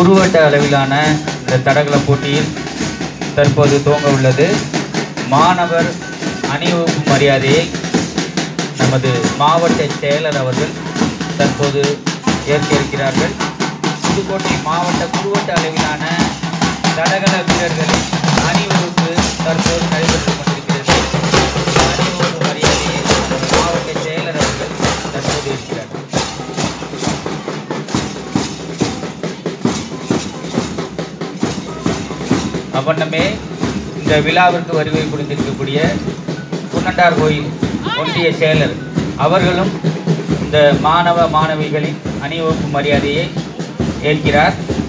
குறுவட்ட அளவிலான இந்த தடகள போட்டியில் தற்போது துவங்க உள்ளது மாணவர் அணிவகுப்பு மரியாதையை நமது மாவட்ட செயலர் அவர்கள் தற்போது ஏற்க இருக்கிறார்கள் புதுக்கோட்டை மாவட்ட குறுவட்ட அளவிலான தடகள வீரர்களின் அணிவகுப்பு தற்போது நடைபெற்றுக் கொண்டிருக்கிறது இந்த அணிவகுப்பு மரியாதையை நமது மாவட்ட செயலர் அவர்கள் தற்போது இருக்கிறார் அவ்வண்ணமே இந்த விழாவிற்கு வருகை புரிந்திருக்கக்கூடிய குன்னண்டார் கோயில் ஒன்றிய செயலர் அவர்களும் இந்த மாணவ மாணவிகளின் அணிவகுப்பு மரியாதையை ஏற்கிறார்